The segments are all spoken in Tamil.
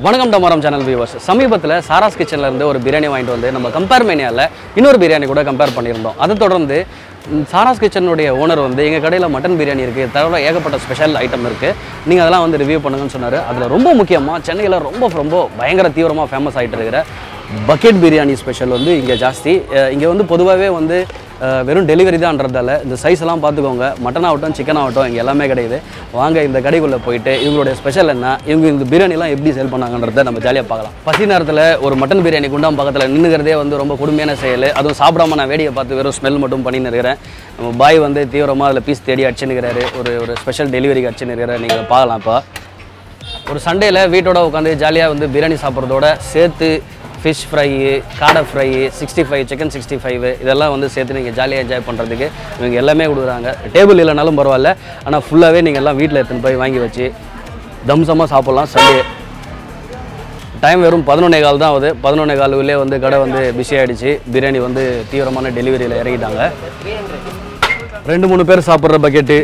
வணக்கம் டமாரம் சேனல் வியூவர்ஸ் சமீபத்தில் சாராஸ் கிச்சன்ல இருந்து ஒரு பிரியாணி வாங்கிட்டு வந்து நம்ம கம்பேர் மேனியாவில் இன்னொரு பிரியாணி கூட கம்பேர் பண்ணியிருந்தோம் அதை தொடர்ந்து ம், சாராஸ் கிச்சனுடைய ஓனர் வந்து எங்கள் கடையில் மட்டன் பிரியாணி இருக்குது தவிர ஏகப்பட்ட ஸ்பெஷல் ஐட்டம் இருக்குது நீங்கள் அதெல்லாம் வந்து ரிவ்யூ பண்ணுங்கன்னு சொன்னார் அதில் ரொம்ப முக்கியமாக சென்னையில் ரொம்ப ரொம்ப பயங்கர தீவிரமாக ஃபேமஸ் ஆகிட்டு இருக்கிற பக்கெட் பிரியாணி ஸ்பெஷல் வந்து இங்கே ஜாஸ்தி இங்கே வந்து பொதுவாகவே வந்து அஹ், வெறும் டெலிவரி தான்றதால இந்த சைஸ் எல்லாம் பார்த்துக்கோங்க மட்டன் ஆகட்டும் சிக்கன் ஆகட்டும் இங்கே எல்லாமே கிடைக்குது வாங்க இந்த கடைக்குள்ளே போயிட்டு இவங்களுடைய ஸ்பெஷல் என்ன இவங்க இந்த பிரியாணிலாம் எப்படி சேல் பண்ணாங்கன்றதை நம்ம ஜாலியாக பார்க்கலாம் பசி நேரத்தில் ஒரு மட்டன் பிரியாணி குண்டாம் பக்கத்தில் நின்றுக்கிறதே வந்து ரொம்ப கொடுமையான செயல் அதுவும் சாப்பிடாம நான் வேடிக்கை பார்த்து வெறும் ஸ்மெல் மட்டும் பண்ணின்னு இருக்கிறேன் நம்ம பாய் வந்து தீவிரமாக அதில் பீஸ் தேடி அடிச்சுன்னுக்கிறாரு ஒரு ஒரு ஸ்பெஷல் டெலிவரிக்கு அடிச்சுன்னு நீங்கள் பார்க்கலாம் இப்போ ஒரு சண்டேல வீட்டோட உட்காந்து ஜாலியாக வந்து பிரியாணி சாப்பிட்றதோட சேர்த்து ஃபிஷ் ஃப்ரை காடை fry sixty five chicken sixty five இதெல்லாம் வந்து சேர்த்து நீங்கள் ஜாலியாக என்ஜாய் பண்ணுறதுக்கு இவங்க எல்லாமே கொடுக்குறாங்க டேபிள் இல்லைனாலும் பரவாயில்ல ஆனால் ஃபுல்லாகவே நீங்கள் எல்லாம் வீட்டில் எடுத்துன்னு போய் வாங்கி வச்சு தம்சமாக சாப்பிட்லாம் சண்டே டைம் வெறும் பதினொன்னே கால் தான் ஆகுது பதினொன்னே காலுக்குள்ளே வந்து கடை வந்து பிஸி ஆகிடுச்சு பிரியாணி வந்து தீவிரமான டெலிவரியில் இறங்கிட்டாங்க ரெண்டு மூணு பேர் சாப்பிட்ற பக்கெட்டு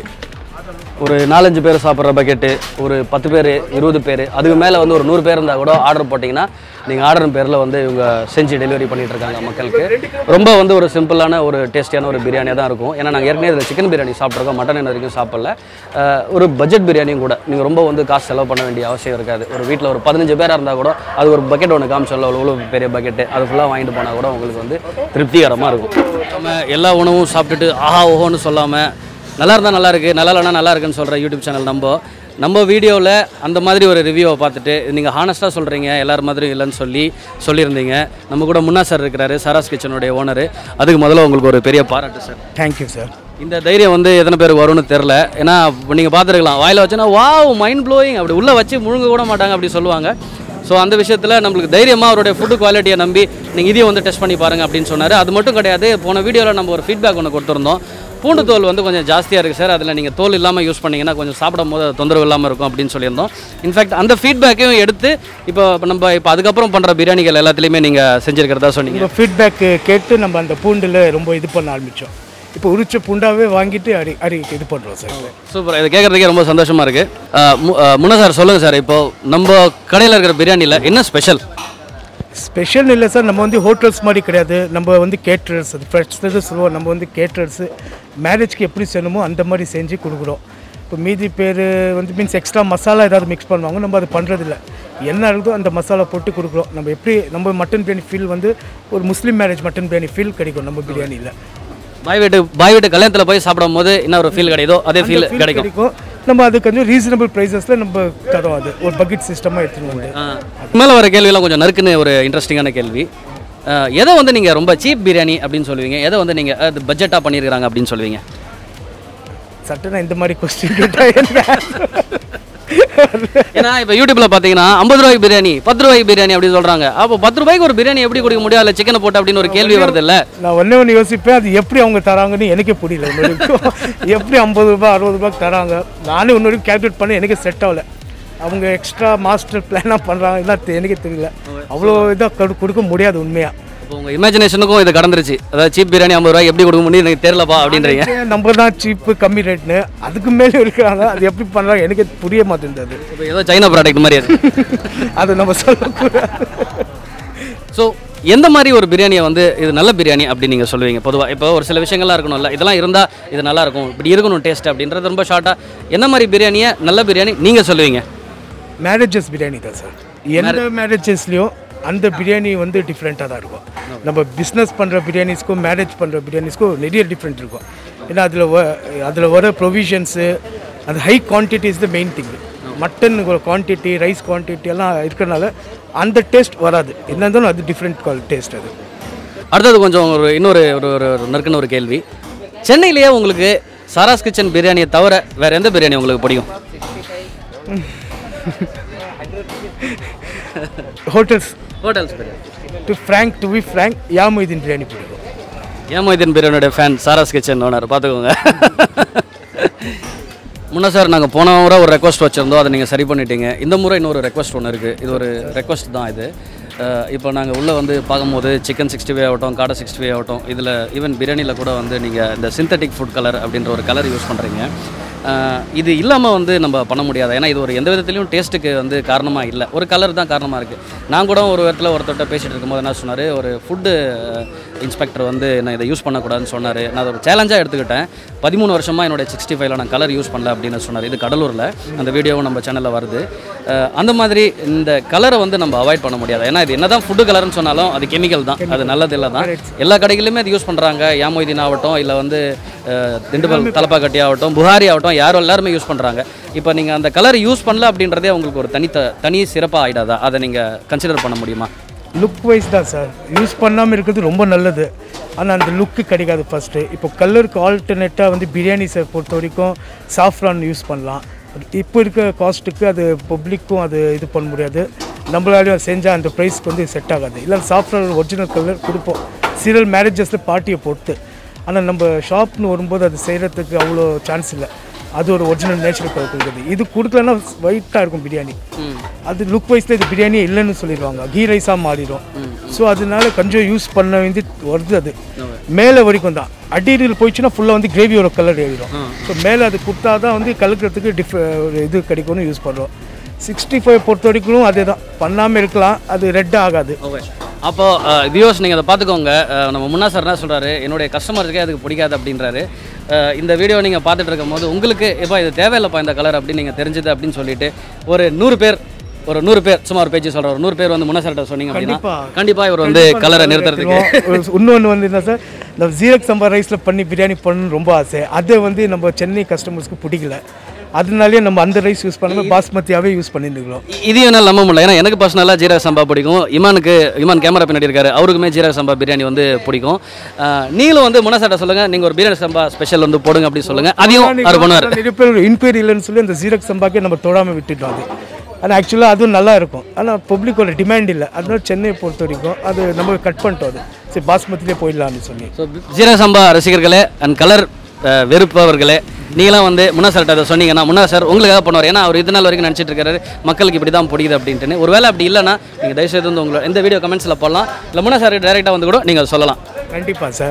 ஒரு நாலஞ்சு பேர் சாப்பிட்ற பக்கெட்டு ஒரு பத்து பேர் இருபது பேர் அதுக்கு மேலே வந்து ஒரு நூறு பேர் இருந்தால் கூட ஆர்டர் போட்டிங்கன்னா நீங்கள் ஆர்டர் பேரில் வந்து இவங்க செஞ்சு டெலிவரி பண்ணிட்டு இருக்காங்க மக்களுக்கு ரொம்ப வந்து ஒரு சிம்பிளான ஒரு டேஸ்டியான ஒரு பிரியாணியாக தான் இருக்கும் ஏன்னா நாங்கள் ஏற்கனவே இதில் சிக்கன் பிரியாணி சாப்பிட்ருக்கோம் மட்டன் இன்ன வரைக்கும் சாப்பிடல அஹ், ஒரு பட்ஜெட் பிரியாணியும் கூட நீங்கள் ரொம்ப வந்து காசு செலவு பண்ண வேண்டிய அவசியம் இருக்காது ஒரு வீட்டில் ஒரு பதினஞ்சு பேராக இருந்தால் கூட அது ஒரு பக்கெட் ஒன்று காமிச்சோம்ல எவ்வளோ பெரிய பக்கெட்டு அது ஃபுல்லாக வாங்கிட்டு போனால் கூட உங்களுக்கு வந்து திருப்திகரமாக இருக்கும் நம்ம எல்லா உணவும் சாப்பிட்டுட்டு ஆஹா ஓஹோன்னு சொல்லாமல் நல்லா இருந்தால் நல்லா இருக்கு நல்லா இல்லைனா நல்லா இருக்குன்னு சொல்கிற யூடியூப் சேனல் நம்ம நம்ம வீடியோவில் அந்த மாதிரி ஒரு ரிவ்யூவை பார்த்துட்டு நீங்கள் ஹானஸ்ட்டாக சொல்கிறீங்க எல்லார் மாதிரியும் இல்லைன்னு சொல்லி சொல்லியிருந்தீங்க நம்ம கூட முன்னா சார் இருக்கிறாரு சராஸ் கிச்சனுடைய ஓனர் அதுக்கு முதல்ல உங்களுக்கு ஒரு பெரிய பாராட்டு சார் தேங்க்யூ சார் இந்த தைரியம் வந்து எத்தனை பேருக்கு வரும்னு தெரில ஏன்னா நீங்கள் பார்த்துருக்கலாம் வாயில் வச்சோன்னா வாவ் மைண்ட் ப்ளோயிங் அப்படி உள்ளே வச்சு முழுங்க கூட மாட்டாங்க அப்படி சொல்லுவாங்க ஸோ அந்த விஷயத்தில் நம்மளுக்கு தைரியமாக அவருடைய ஃபுட்டு குவாலிட்டியை நம்பி நீங்கள் இதையும் வந்து டெஸ்ட் பண்ணி பாருங்க அப்படின்னு சொன்னார் அது மட்டும் கிடையாது போன வீடியோவில் நம்ம ஒரு ஃபீட்பேக் ஒன்று கொடுத்துருந்தோம் பூண்டு தோல் வந்து கொஞ்சம் ஜாஸ்தியாக இருக்குது சார் அதில் நீங்கள் தோல் இல்லாமல் யூஸ் பண்ணீங்கன்னா கொஞ்சம் சாப்பிடும் போது அது தொந்தரவு இல்லாமல் இருக்கும் அப்படின்னு சொல்லியிருந்தோம் இன்ஃபேக்ட் அந்த ஃபீட்பேக்கையும் எடுத்து இப்போ இப்போ நம்ம இப்போ அதுக்கப்புறம் பண்ணுற பிரியாணிகள் எல்லாத்துலேயுமே நீங்கள் செஞ்சுருக்கிறதா சொன்னீங்க உங்கள் ஃபீட்பேக்கு கேட்டு நம்ம அந்த பூண்டில் ரொம்ப இது பண்ண ஆரம்பித்தோம் இப்போ உரிச்ச பூண்டாவே வாங்கிட்டு அடி அடி இது பண்ணுறோம் சார் சூப்பர் இது கேட்குறதுக்கே ரொம்ப சந்தோஷமாக இருக்குது முன்ன சார் சொல்லுங்கள் சார் இப்போ நம்ம கடையில் இருக்கிற பிரியாணியில் என்ன ஸ்பெஷல் ஸ்பெஷல் இல்லை சார் நம்ம வந்து ஹோட்டல்ஸ் மாதிரி கிடையாது நம்ம வந்து கேட்ரர்ஸ் அது ஃபர்ஸ்ட்டு சொல்லுவோம் நம்ம வந்து கேட்ரர்ஸு மேரேஜ்க்கு எப்படி செய்யணுமோ அந்த மாதிரி செஞ்சு கொடுக்குறோம் இப்போ மீதி பேர் வந்து மீன்ஸ் எக்ஸ்ட்ரா மசாலா ஏதாவது மிக்ஸ் பண்ணுவாங்க நம்ம அது பண்ணுறதில்ல என்ன இருக்குதோ அந்த மசாலா போட்டு கொடுக்குறோம் நம்ம எப்படி நம்ம மட்டன் பிரியாணி ஃபீல் வந்து ஒரு Muslim marriage mutton biryani feel கிடைக்கும் நம்ம பிரியாணியில் பாய் வீட்டு பாய் வீட்டு கல்யாணத்தில் போய் சாப்பிடும் போது என்ன ஒரு ஃபீல் கிடைக்குதோ அதே ஃபீல் feel கிடைக்கும் கிடைக்கும் நம்ம அது கொஞ்சம் ரீசனபிள் ப்ரைஸஸில் நம்ம தரோம் அது ஒரு பக்கெட் சிஸ்டமாக எடுத்துன்னு வந்து மேலே வர கேள்வியெல்லாம் கொஞ்சம் நறுக்குன்னு ஒரு இன்ட்ரெஸ்டிங்கான கேள்வி அஹ், எதை வந்து நீங்கள் ரொம்ப சீப் பிரியாணி அப்படின்னு சொல்லுவீங்க எதை வந்து நீங்கள் அது பட்ஜெட்டாக பண்ணியிருக்காங்க அப்படின்னு சொல்லுவீங்க சட்டனா இந்த மாதிரி கொஸ்டின் கேட்டால் என்ன ஏன்னா இப்போ யூடியூப்பில் பார்த்தீங்கன்னா ஐம்பது ரூபாய்க்கு பிரியாணி பத்து ரூபாய்க்கு பிரியாணி அப்படின்னு சொல்கிறாங்க அப்போ பத்து ரூபாய்க்கு ஒரு பிரியாணி எப்படி கொடுக்க முடியும் அதில் சிக்கனை போட்டு அப்படின்னு ஒரு கேள்வி வருது இல்லை நான் ஒன்றே ஒன்று யோசிப்பேன் அது எப்படி அவங்க தராங்கன்னு எனக்கே புரியல இன்ன வரைக்கும் எப்படி ஐம்பது ரூபாய் அறுபது ரூபாய்க்கு தராங்க நானே இன்னொரு வரைக்கும் கேல்குலேட் பண்ண எனக்கு செட் ஆகல அவங்க எக்ஸ்ட்ரா மாஸ்டர் பிளானாக பண்ணுறாங்க எல்லாம் எனக்கே தெரியல அவ்வளோ இதாக கொடுக்க முடியாது உண்மையாக இப்போ உங்கள் இமேஜினேஷனுக்கும் இது கடந்துருச்சு அதாவது சீப் பிரியாணி ஐம்பது ரூபாய் எப்படி கொடுக்க முடியும் எனக்கு தெரியலப்பா அப்படின்றீங்க நம்ம தான் சீப்பு கம்மி ரேட்னு அதுக்கு மேலே இருக்கிறாங்க அது எப்படி பண்ணுறாங்க எனக்கே புரிய மாட்டேங்குது இப்போ ஏதோ சைனா ப்ராடக்ட் மாதிரி அது அது நம்ம சொல்லக்கூடாது ஸோ எந்த மாதிரி ஒரு பிரியாணியை வந்து இது நல்ல பிரியாணி அப்படின்னு நீங்கள் சொல்லுவீங்க பொதுவாக இப்போ ஒரு சில விஷயங்கள்லாம் இருக்கணும்ல இதெல்லாம் இருந்தால் இது நல்லா இருக்கும் இப்படி இருக்கணும் டேஸ்ட் அப்படின்றது ரொம்ப ஷார்ட்டாக எந்த மாதிரி பிரியாணியை நல்ல பிரியாணி நீங்கள் சொல்லுவீங்க மேரேஜஸ் பிரியாணி தான் சார் எந்த மேரேஜஸ்லேயும் அந்த பிரியாணி வந்து டிஃப்ரெண்ட்டாக தான் இருக்கும் நம்ம பிஸ்னஸ் பண்ணுற பிரியாணிஸ்க்கும் மேரேஜ் பண்ணுற பிரியாணிஸ்க்கும் நிறைய டிஃப்ரெண்ட் இருக்கும் ஏன்னா அதில் அதில் வர ப்ரொவிஷன்ஸு அது high quantity is the main thing mutton quantity rice quantity எல்லாம் இருக்கிறனால அந்த டேஸ்ட் வராது என்ன இருந்தாலும் அது டிஃப்ரெண்ட் கால் டேஸ்ட் அது அடுத்தது கொஞ்சம் ஒரு இன்னொரு ஒரு ஒரு ஒரு நறுக்குன்னு ஒரு கேள்வி சென்னையிலேயே உங்களுக்கு சாராஸ் கிச்சன் பிரியாணியை தவிர வேற எந்த பிரியாணி உங்களுக்கு பிடிக்கும் hotels hotels biryani to frank to be frank Ya Mohideen biryani பிடிக்கும் ஏமோதின் பிரியாணியோட ஃபேன் சாராஸ் கிச்சன் ஓனர் பார்த்துக்கோங்க முன்ன சார் நாங்கள் போன முறை ஒரு ரெக்வஸ்ட் வச்சுருந்தோம் அதை நீங்கள் சரி பண்ணிட்டீங்க இந்த முறை இன்னொரு ரெக்வஸ்ட் ஒன்று இருக்குது இது ஒரு ரெக்வஸ்ட் தான் இது அஹ் இப்போ நாங்கள் உள்ளே வந்து பார்க்கும்போது சிக்கன் சிக்ஸ்டி ஃபைவ் ஆகட்டும் காடை சிக்ஸ்டி ஃபைவ் ஆகட்டும் இதில் ஈவன் பிரியாணியில் கூட வந்து நீங்கள் இந்த சிந்தட்டிக் ஃபுட் கலர் அப்படின்ற ஒரு கலர் யூஸ் பண்ணுறீங்க அஹ், இது இல்லாமல் வந்து நம்ம பண்ண முடியாது ஏன்னா இது ஒரு எந்த விதத்துலையும் டேஸ்ட்டுக்கு வந்து காரணமாக இல்லை ஒரு கலர் தான் காரணமாக இருக்குது நான் கூட ஒரு இடத்துல ஒருத்தர்கிட்ட பேசிகிட்டு இருக்கும்போது என்ன சொன்னார் ஒரு ஃபுட்டு இன்ஸ்பெக்டர் வந்து நான் இதை யூஸ் பண்ணக்கூடாதுன்னு சொன்னார் நான் அதை ஒரு சேலஞ்சாக எடுத்துக்கிட்டேன் பதிமூணு வருஷமாக என்னோட சிக்ஸ்டி ஃபைவ்ல நான் கலர் யூஸ் பண்ணல அப்படின்னு சொன்னார் இது கடலூரில் அந்த வீடியோவும் நம்ம சேனலில் வருது அஹ், அந்த மாதிரி இந்த கலரை வந்து நம்ம அவாய்ட் பண்ண முடியாது ஏன்னா இது என்னதான் ஃபுட்டு கலர்னு சொன்னாலும் அது கெமிக்கல் தான் அது நல்லது இல்லை தான் எல்லா கடைகளிலுமே அது யூஸ் பண்ணுறாங்க யாமொய்தீன் ஆகட்டும் இல்லை வந்து அஹ், திண்டுக்கல் தலப்பாக்கட்டி ஆகட்டும் புகாரி ஆகட்டும் யாரும் எல்லாருமே யூஸ் பண்ணுறாங்க இப்போ நீங்கள் அந்த கலர் யூஸ் பண்ணல அப்படின்றதே உங்களுக்கு ஒரு தனித்த தனி சிறப்பாக ஆகிடாதா அதை நீங்கள் கன்சிடர் பண்ண முடியுமா லுக் வைஸ் தான் சார் யூஸ் பண்ணாமல் இருக்கிறது ரொம்ப நல்லது ஆனால் அந்த லுக்கு கிடைக்காது ஃபஸ்ட்டு இப்போ கலருக்கு ஆல்டர்னேட்டாக வந்து பிரியாணிஸை பொறுத்த வரைக்கும் சாஃப்ரான் யூஸ் பண்ணலாம் இப்போ இருக்க காஸ்ட்டுக்கு அது பப்ளிக்கும் அது இது பண்ண முடியாது நம்மளாலையும் செஞ்சால் அந்த ப்ரைஸ்க்கு வந்து செட் ஆகாது இல்லை சாஃப்ரான் ஒரிஜினல் கலர் கொடுப்போம் சீரியல் மேரேஜஸில் பார்ட்டியை பொறுத்து ஆனால் நம்ம ஷாப்னு வரும்போது அது செய்கிறதுக்கு அவ்வளோ சான்ஸ் இல்லை அது ஒரு ஒரிஜினல் நேச்சுரல் கலர் கொடுக்குறது இது கொடுக்கலன்னா ஒயிட்டாக இருக்கும் பிரியாணி அது லுக் வைஸில் இது பிரியாணி இல்லைன்னு சொல்லிடுவாங்க கீ ரைஸாக மாறிடும் ஸோ அதனால கொஞ்சம் யூஸ் பண்ண வேண்டி வருது அது மேலே வரைக்கும் தான் அடியில் போயிடுச்சுன்னா ஃபுல்லாக வந்து கிரேவியோட கலர் எழுதிடும் ஸோ மேலே அது கொடுத்தா தான் வந்து கலக்கிறதுக்கு டிஃப் ஒரு இது கிடைக்கும்னு யூஸ் பண்ணுறோம் சிக்ஸ்டி ஃபைவ் பொறுத்த வரைக்கும் அதே தான் பண்ணாமல் இருக்கலாம் அது ரெட் ஆகாது ஓகே அப்போ வியூஸ் நீங்கள் அதை பார்த்துக்கோங்க அஹ், நம்ம முன்னா சார் என்ன சொல்கிறாரு என்னுடைய கஸ்டமருக்கே அதுக்கு பிடிக்காது அப்படின்றாரு அஹ், இந்த வீடியோ நீங்கள் பார்த்துட்டு இருக்கும்போது உங்களுக்கு இப்போ இது தேவையில்லைப்பா இந்த கலர் அப்படின்னு நீங்கள் தெரிஞ்சது அப்படின்னு சொல்லிட்டு ஒரு நூறு பேர் ஒரு நூறு பேர் சும்மா ஒரு பேச்சு சொல்கிற ஒரு நூறு பேர் வந்து முன்னா சார்கிட்ட சொன்னீங்க அப்படின்னா கண்டிப்பா. கண்டிப்பாக இவர் வந்து கலரை நிறுத்துறதுக்கு இன்னொன்று வந்து என்ன சார் இந்த ஜீரக் சம்பா ரைஸில் பண்ணி பிரியாணி பண்ணணும்னு ரொம்ப ஆசை அதை வந்து நம்ம சென்னை கஸ்டமர்ஸ்க்கு பிடிக்கல அதனாலேயே நம்ம அந்த ரைஸ் யூஸ் பண்ணாமல் பாஸ்மதியாகவே யூஸ் பண்ணியிருக்கிறோம் இது என்னால் நம்ப முடியல ஏன்னா எனக்கு பர்சனலாக ஜீரக சம்பா பிடிக்கும் இமானுக்கு இமான் கேமரா பின்னாடி இருக்காரு அவருக்குமே ஜீரக சம்பா பிரியாணி வந்து பிடிக்கும் அஹ், நீங்களும் வந்து முனசாட்ட சொல்லுங்கள் நீங்கள் ஒரு பிரியாணி சம்பா ஸ்பெஷல் வந்து போடுங்க அப்படின்னு சொல்லுங்கள் அதையும் அவர் பண்ணுவார் நிறைய பேர் இன்கொயரி இல்லைன்னு சொல்லி அந்த ஜீரக் சம்பாக்கே நம்ம தொடாமல் விட்டுட்டோம் அது ஆனால் ஆக்சுவலாக அதுவும் நல்லா இருக்கும் ஆனால் பப்ளிக்கோட டிமாண்ட் இல்லை அதனால சென்னையை பொறுத்த வரைக்கும் அது நம்ம கட் பண்ணிட்டோம் அது சரி பாஸ்மதியிலே போயிடலாம்னு சொல்லி ஸோ ஜீரக சம்பா ரசிகர்களே அண்ட் கலர் வெறுப்பவர்களே நீங்களாம் வந்து முன்னா சார்ட்ட அதை சொன்னீங்கன்னா முன்னா சார் உங்களுக்காக பண்ணுவார் ஏன்னா அவர் இது நாள் வரைக்கும் நினச்சிட்டு இருக்காரு மக்களுக்கு இப்படி தான் பிடிக்குது அப்படின்ட்டு ஒருவேளை அப்படி இல்லைன்னா நீங்கள் தயவுசெய்து வந்து உங்களை இந்த வீடியோ கமெண்ட்ஸில் போடலாம் இல்லை முன்னா சார் டேரெக்டாக வந்து கூட நீங்கள் சொல்லலாம் கண்டிப்பாக சார்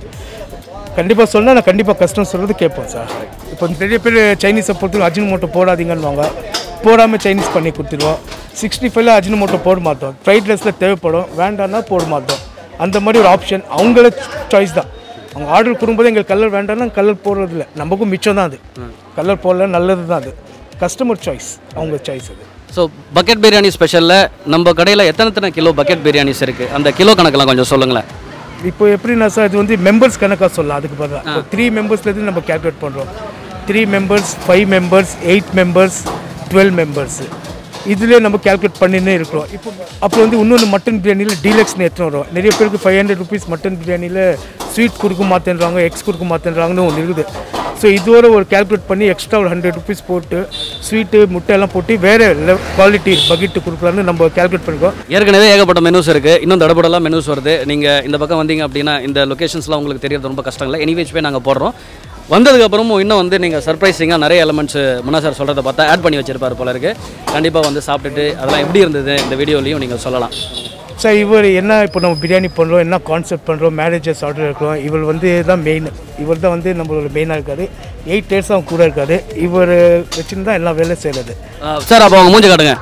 கண்டிப்பாக சொன்னால் நான் கண்டிப்பாக கஸ்டமர் சொல்கிறது கேட்போம் சார் இப்போ நிறைய பேர் சைனீஸை பொறுத்து அஜின் மோட்டோ போடாதீங்கன்னுவாங்க போடாமல் சைனீஸ் பண்ணி கொடுத்துருவோம் சிக்ஸ்டி ஃபைவ்ல அஜின் மோட்டோ போட மாட்டோம் ஃப்ரைட் ரைஸில் தேவைப்படும் வேண்டாம்னா போட மாட்டோம் அந்த மாதிரி ஒரு ஆப்ஷன் அவங்கள சாய்ஸ் தான் அவங்க ஆர்டர் கொடுக்கும்போது எங்களுக்கு கலர் வேண்டாம்னா கலர் போடுறது இல்லை நமக்கும் மிச்சம் தான் அது கலர் போடல நல்லது தான் அது கஸ்டமர் சாய்ஸ் அவங்க சாய்ஸ் அது ஸோ பக்கெட் பிரியாணி ஸ்பெஷலில் நம்ம கடையில் எத்தனை எத்தனை கிலோ பக்கெட் பிரியாணிஸ் இருக்குது அந்த கிலோ கணக்கெல்லாம் கொஞ்சம் சொல்லுங்களேன் இப்போ எப்படின்னா சார் இது வந்து மெம்பர்ஸ் கணக்காக சொல்லலாம் அதுக்கு பதிலாக த்ரீ மெம்பர்ஸ்லேருந்து நம்ம கேல்குலேட் பண்ணுறோம் three members five members eight members twelve members இதுலேயே நம்ம கேல்குலேட் பண்ணினே இருக்கிறோம் இப்போ அப்புறம் வந்து இன்னொன்று மட்டன் பிரியாணியில் டீலக்ஸ்னு எடுத்துன்னு வரும் நிறைய பேருக்கு ஃபைவ் ஹண்ட்ரட் ருபீஸ் மட்டன் பிரியாணியில் ஸ்வீட் கொடுக்க மாட்டேன்றாங்க எக்ஸ் கொடுக்க மாட்டேன்றாங்கன்னு ஒன்று இருக்குது ஸோ இதோட ஒரு கேல்குலேட் பண்ணி எக்ஸ்ட்ரா ஒரு ஹண்ட்ரட் ருபீஸ் போட்டு ஸ்வீட்டு முட்டை எல்லாம் போட்டு வேறு குவாலிட்டி பக்கெட்டு கொடுக்கலான்னு நம்ம கேல்குலேட் பண்ணிருக்கோம் ஏற்கனவே ஏகப்பட்ட மெனூஸ் இருக்குது இன்னும் தடபடலாம் மெனூஸ் வருது நீங்கள் இந்த பக்கம் வந்தீங்க அப்படின்னா இந்த லொகேஷன்ஸ்லாம் உங்களுக்கு தெரியறது ரொம்ப கஷ்டம் இல்லை எனிவேஸ் போய் நாங்கள் போடுறோம் வந்ததுக்கப்புறமும் இன்னும் வந்து நீங்கள் சர்ப்ரைசிங்காக நிறைய எலமெண்ட்ஸ் முன்னா சார் சொல்கிறத பார்த்தா ஆட் பண்ணி வச்சிருப்பாரு போல இருக்கு கண்டிப்பாக வந்து சாப்பிட்டுட்டு அதெல்லாம் எப்படி இருந்தது இந்த வீடியோலையும் நீங்கள் சொல்லலாம் சார் இவர் என்ன இப்போ நம்ம பிரியாணி பண்ணுறோம் என்ன கான்செப்ட் பண்ணுறோம் மேரேஜஸ் ஆர்டர் இருக்கிறோம் இவர் வந்து தான் மெயின் இவர் தான் வந்து நம்மளோட மெயினாக இருக்காரு எயிட் இயர்ஸ் அவங்க கூட இருக்காரு இவர் வச்சுன்னு தான் எல்லா வேலையும் செய்கிறது சார் அப்போ அவங்க மூஞ்ச காட்டுங்க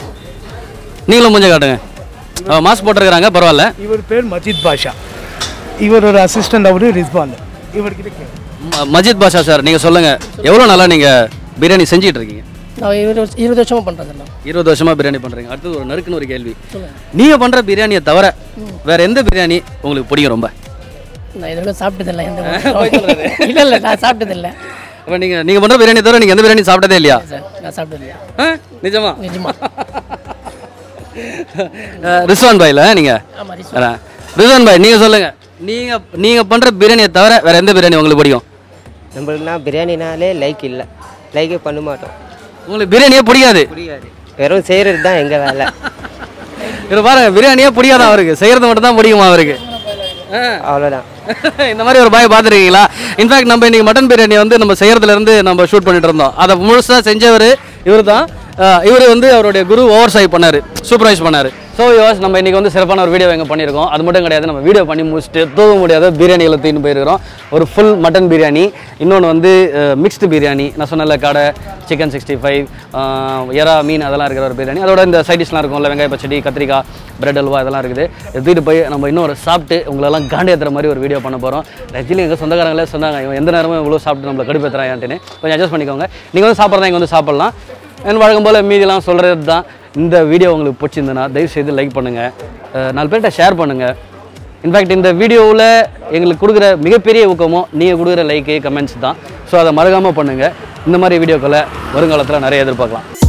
நீங்களும் மூஞ்ச காட்டுங்க மாஸ்க் போட்டிருக்கிறாங்க பரவாயில்ல இவர் பேர் மஜித் பாஷா இவர் ஒரு அசிஸ்டன்ட் அவரு ரிஸ்வான் இவர்கிட்ட கேளு. ம- மஜித் பாஷா சார் நீங்கள் சொல்லுங்கள் எவ்வளோ நாளாக நீங்கள் பிரியாணி செஞ்சிட்டு இருக்கீங்க நான் இருபது வருஷம் இருபது வருஷமாக பண்ணுறதில்ல இருபது வருஷமாக பிரியாணி பண்ணுறீங்க அடுத்தது ஒரு நறுக்குன்னு ஒரு கேள்வி நீங்கள் பண்ணுற பிரியாணியை தவிர வேற எந்த பிரியாணி உங்களுக்கு பிடிக்கும் ரொம்ப நான் இதோட சாப்பிட்டதில்ல எந்த இல்லை இல்லை நான் சாப்பிட்டதில்ல அப்போ நீங்கள் நீங்கள் பண்ணுற பிரியாணி தவிர நீங்கள் எந்த பிரியாணி சாப்பிட்டதே இல்லையா சார் நான் சாப்பிட்டதில்ல ஆ நிஜமா நிஜமா அஹ், ரிஸ்வான் பாயில் நீங்கள் ஆமாம் ரிஸ் ரிஸ்வான் பாய் நீங்கள் சொல்லுங்கள் நீங்கள் நீங்கள் பண்ணுற பிரியாணியை தவிர வேற எந்த பிரியாணி உங்களுக்கு பிடிக்கும் நம்மளுக்குனா பிரியாணினாலே லைக் இல்லை லைக்கே பண்ண மாட்டோம் உங்களுக்கு பிரியாணியே பிடிக்காது புரியாது வெறும் செய்கிறது தான் எங்கள் வேலை இது பாருங்க பிரியாணியே பிடிக்காதான் அவருக்கு செய்கிறது மட்டும் தான் பிடிக்குமா அவருக்கு ஆ. அவ்வளோதான் இந்த மாதிரி ஒரு பாய் பார்த்துருக்கீங்களா இன்ஃபேக்ட் நம்ம இன்னைக்கு மட்டன் பிரியாணி வந்து நம்ம செய்யறதுல இருந்து நம்ம ஷூட் பண்ணிட்டு இருந்தோம் அதை முழுசாக செஞ்சவர் இவர் தான் இவர் வந்து அவருடைய குரு ஓவர் சை பண்ணார் சூப்பர்வைஸ் பண்ணார் ஸோ யோஸ் நம்ம இன்றைக்கி வந்து சிறப்பான ஒரு வீடியோ எங்கே பண்ணியிருக்கோம் அது மட்டும் கிடையாது நம்ம வீடியோ பண்ணி முடிச்சுட்டு தூங்க முடியாத பிரியாணிகளை தூக்கின்னு போயிருக்கிறோம் ஒரு ஃபுல் மட்டன் பிரியாணி இன்னொன்று வந்து மிக்ஸ்டு பிரியாணி நான் சொன்னல கடை சிக்கன் சிக்ஸ்டி ஃபைவ் எறா மீன் அதெல்லாம் இருக்கிற ஒரு பிரியாணி அதோட இந்த சைட் டிஷ்லாம் இருக்கும்ல வெங்காய பச்சடி கத்திரிக்காய் பிரெட் அல்வா இதெல்லாம் இருக்குது எடுத்துகிட்டு போய் நம்ம இன்னொரு சாப்பிட்டு உங்களெல்லாம் காண்டியத்துற மாதிரி ஒரு வீடியோ பண்ண போகிறோம் ஆக்சுவலி எங்கள் சொந்தக்காரங்களே சொன்னாங்க இவன் எந்த நேரமும் இவ்வளோ சாப்பிட்டு நம்மளை கடுப்பேற்றுறான்ட்டுன்னு கொஞ்சம் அட்ஜஸ்ட் பண்ணிக்கோங்க நீங்கள் வந்து சாப்பிட்றதா இங்கே வந்து சாப்பிட்லாம் என் வழக்கம் போல் மீதிலாம் சொல்கிறது தான் இந்த வீடியோ உங்களுக்கு பிடிச்சிருந்ததுன்னா தயவு செய்து லைக் பண்ணுங்கள் நாலு பேர்கிட்ட ஷேர் பண்ணுங்கள் இன்ஃபேக்ட் இந்த வீடியோவில் எங்களுக்கு கொடுக்குற மிகப்பெரிய ஊக்கமும் நீங்கள் கொடுக்குற லைக்கு கமெண்ட்ஸ் தான் ஸோ அதை மறக்காமல் பண்ணுங்கள் இந்த மாதிரி வீடியோக்களை வருங்காலத்தில் நிறைய எதிர்பார்க்கலாம்